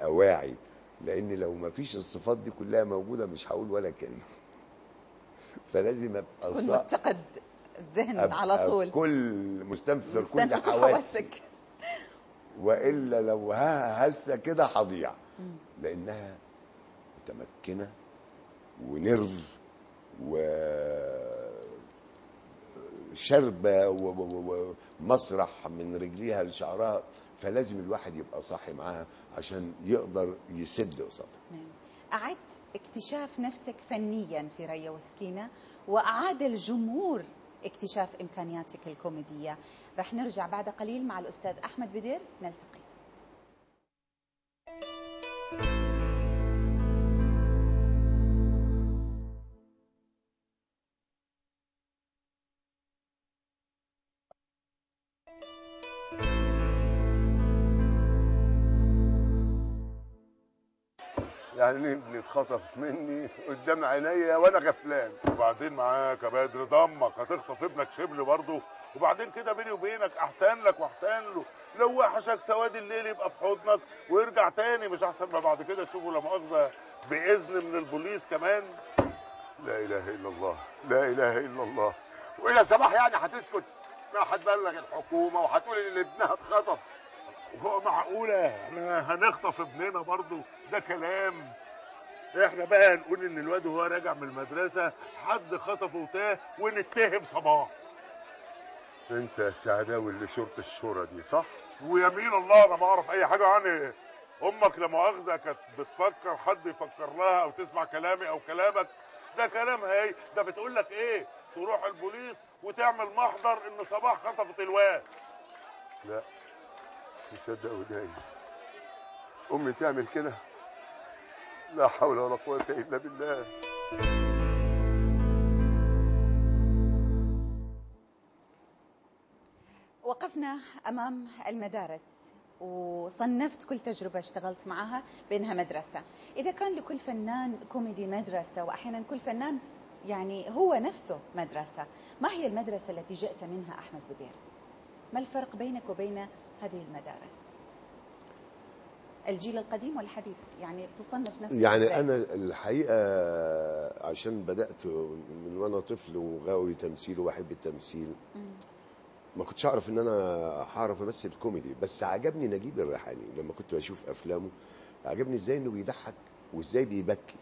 ابقى واعي لان لو ما فيش الصفات دي كلها موجوده مش هقول ولا كلمه فلازم ابقى تكون صا- متقد الذهن أبقى على طول كل مستنفر كل مستنفر كل حواسي حواسك والا لو ها هسه كده هضيع لانها متمكنه ونرف و شربة و- و- ومسرح من رجليها لشعرها فلازم الواحد يبقى صاحي معاها عشان يقدر يسد قصادها نعم. أعدت اكتشاف نفسك فنيا في ريا وسكينة وأعاد الجمهور اكتشاف إمكانياتك الكوميدية رح نرجع بعد قليل مع الأستاذ أحمد بدير نلتقي يعني ابني اتخطف مني قدام عينيا وانا غفلان وبعدين معاك يا بدر ضمك هتخطف ابنك شبل برضه وبعدين كده بيني وبينك احسن لك واحسن له لو وحشك سواد الليل يبقى في حضنك ويرجع تاني مش احسن ما بعد كده تشوفه لا مؤاخذه باذن من البوليس كمان لا اله الا الله لا اله الا الله واذا سماح يعني هتسكت ما هتبلغ الحكومه وهتقول ان ابنها اتخطف وهو معقوله احنا هنخطف ابننا برضه ده كلام احنا بقى نقول ان الواد وهو راجع من المدرسه حد خطفه وتاه ونتهم صباح انت يا سعداوي اللي شرط الشورى دي صح ويمين الله انا ما اعرف اي حاجه عني امك لا مؤاخذه كانت بتفكر حد يفكر لها او تسمع كلامي او كلامك ده كلامها ايه ده بتقول لك ايه تروح البوليس وتعمل محضر ان صباح خطفت الواد لا مش مصدق وداي امي تعمل كده لا حول ولا قوه الا بالله وقفنا أمام المدارس وصنفت كل تجربة اشتغلت معها بأنها مدرسة إذا كان لكل فنان كوميدي مدرسة وأحيانا كل فنان يعني هو نفسه مدرسة ما هي المدرسة التي جئت منها أحمد بدير ما الفرق بينك وبين هذه المدارس الجيل القديم والحديث يعني تصنف نفسك يعني إزاي؟ انا الحقيقه عشان بدات من وانا طفل وغاوي تمثيل وبحب التمثيل ما كنتش اعرف ان انا هعرف امثل كوميدي بس عجبني نجيب الريحاني لما كنت بشوف افلامه عجبني ازاي انه بيضحك وازاي بيبكي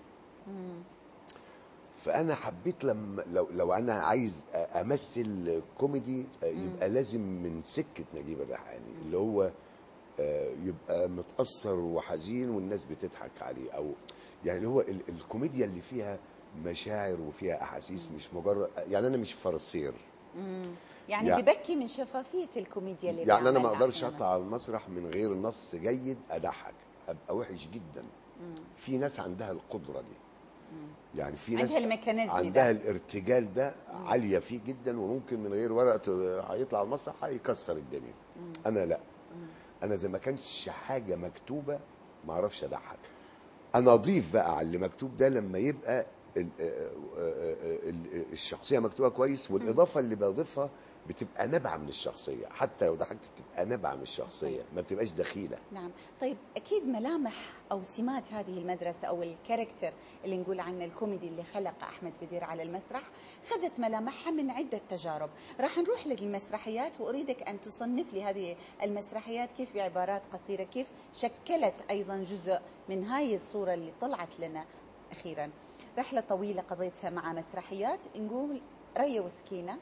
فانا حبيت لما لو لو انا عايز امثل كوميدي يبقى لازم من سكه نجيب الريحاني اللي هو آه، يبقى متاثر وحزين والناس بتضحك عليه او يعني هو ال- الكوميديا اللي فيها مشاعر وفيها احاسيس مش مجرد يعني انا مش فرسير يعني يع- ببكي من شفافية الكوميديا اللي يعني انا ما بيعملها اقدرش أحياناً. اطلع على المسرح من غير نص جيد اضحك ابقى وحش جدا في ناس عندها القدره دي يعني في ناس عندها الميكانيزم ده. عندها الارتجال ده عاليه فيه جدا وممكن من غير ورقه هيطلع على المسرح هيكسر الدنيا انا لا انا اذا ما كانش حاجه مكتوبه ما اعرفش اضحك انا اضيف بقى على اللي مكتوب ده لما يبقى ال- آه، آه، آه، ال- الشخصيه مكتوبه كويس والاضافه اللي بضيفها بتبقى نابعه من الشخصيه حتى لو ضحكت بتبقى نابعه من الشخصيه طيب. ما بتبقاش دخيله نعم طيب أكيد ملامح أو سمات هذه المدرسة أو الكاركتر اللي نقول عنه الكوميدي اللي خلق أحمد بدير على المسرح خذت ملامحها من عدة تجارب راح نروح للمسرحيات وأريدك أن تصنف لي هذه المسرحيات كيف بعبارات قصيرة كيف شكلت أيضا جزء من هاي الصورة اللي طلعت لنا أخيرا رحلة طويلة قضيتها مع مسرحيات نقول ريا وسكينة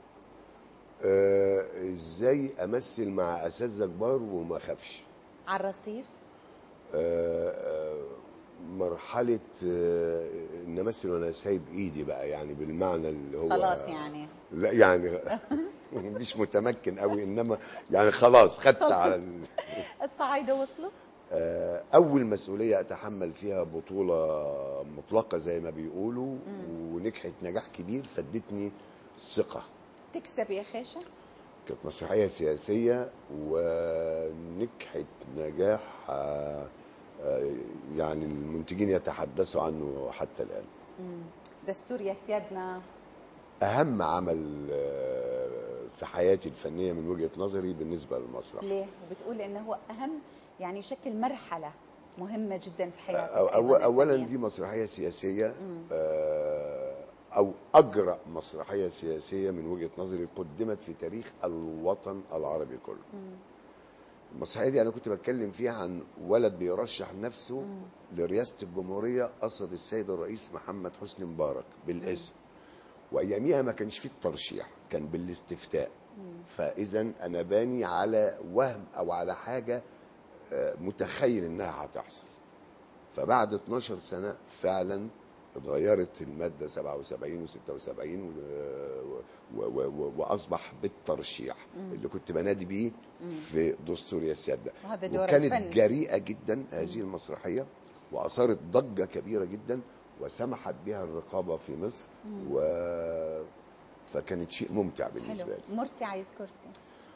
آه، ازاي امثل مع اساتذه كبار وما اخافش على الرصيف آه، آه، مرحله آه، ان امثل وانا سايب ايدي بقى يعني بالمعنى اللي هو خلاص يعني لا يعني مش متمكن قوي انما يعني خلاص خدت على ال- الصعايدة وصلوا آه، اول مسؤوليه اتحمل فيها بطوله مطلقه زي ما بيقولوا ونجحت نجاح كبير فادتني ثقه تكسب يا خيشة كانت مسرحيه سياسيه ونجحت نجاح آه، آه، يعني المنتجين يتحدثوا عنه حتى الان دستور يا سيادنا اهم عمل آه، في حياتي الفنيه من وجهه نظري بالنسبه للمسرح ليه وبتقول انه هو اهم يعني يشكل مرحله مهمه جدا في حياتك أو أو أيضاً اولا الفنية. دي مسرحيه سياسيه آه، او اجرأ مسرحيه سياسيه من وجهه نظري قدمت في تاريخ الوطن العربي كله المسرحيه دي انا كنت بتكلم فيها عن ولد بيرشح نفسه لرئاسه الجمهوريه قصد السيد الرئيس محمد حسني مبارك بالاسم واياميها ما كانش فيه الترشيح كان بالاستفتاء فاذا انا باني على وهم او على حاجه آه، متخيل انها هتحصل فبعد 12 سنه فعلا اتغيرت الماده 77 و76 و... و... و... و... واصبح بالترشيح اللي كنت بنادي بيه في دستور يا سياده وهذا دور وكانت الفن. جريئه جدا هذه المسرحيه واثارت ضجه كبيره جدا وسمحت بها الرقابه في مصر و فكانت شيء ممتع بالنسبه حلو لي مرسي عايز كرسي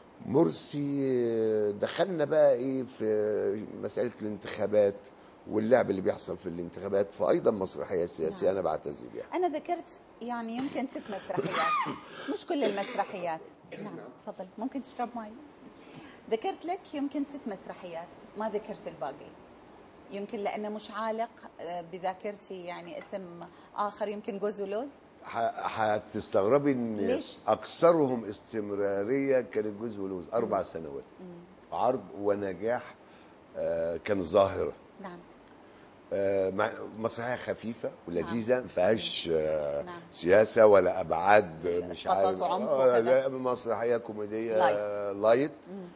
مرسي دخلنا بقى ايه في مساله الانتخابات واللعب اللي بيحصل في الانتخابات فايضا مسرحيه سياسيه نعم. انا بعتزي بيها انا ذكرت يعني يمكن ست مسرحيات مش كل المسرحيات نعم تفضل ممكن تشرب مي ذكرت لك يمكن ست مسرحيات ما ذكرت الباقي يمكن لانه مش عالق آه، بذاكرتي يعني اسم اخر يمكن جوز ولوز ح- هتستغربي ان ليش؟ اكثرهم استمراريه كانت جزء ولوز اربع سنوات عرض ونجاح آه، كان ظاهره نعم آه، مع- مسرحيه خفيفه ولذيذه ما فيهاش آه، نعم. سياسه ولا ابعاد مش إسقاطات عارف وعمق آه، وكذا. لا مسرحيه كوميديه لايت. لايت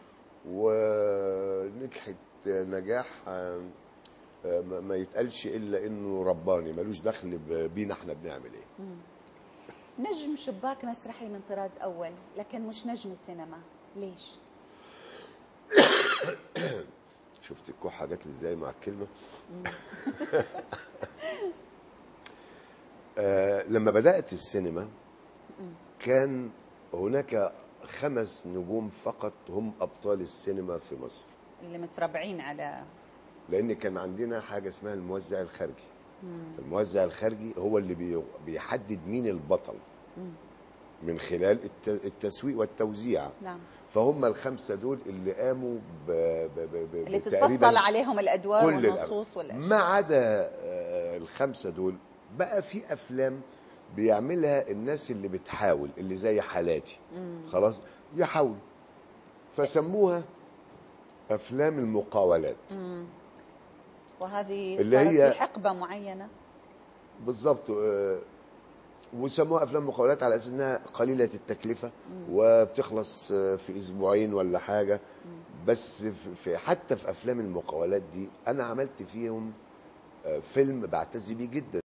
ونجحت نجاح آه، آه، ما ما يتقالش الا انه رباني ملوش دخل ب- بينا احنا بنعمل ايه نجم شباك مسرحي من طراز اول لكن مش نجم السينما ليش شفت الكحه جات لي ازاي مع الكلمه آه لما بدات السينما كان هناك خمس نجوم فقط هم ابطال السينما في مصر اللي متربعين على لان كان عندنا حاجه اسمها الموزع الخارجي الموزع الخارجي هو اللي بي- بيحدد مين البطل من خلال الت- التسويق والتوزيع نعم فهم الخمسه دول اللي قاموا ب ب ب ب اللي بتقريباً تتفصل عليهم الادوار كل والنصوص الأف- والاشياء ما عدا آه، الخمسه دول بقى في افلام بيعملها الناس اللي بتحاول اللي زي حالاتي خلاص يحاولوا فسموها افلام المقاولات وهذه اللي صارت هي- في حقبه معينه بالظبط آه، وسموها افلام مقاولات على اساس انها قليله التكلفه وبتخلص آه، في اسبوعين ولا حاجه بس في في- حتى في افلام المقاولات دي انا عملت فيهم آه، فيلم بعتز بيه جدا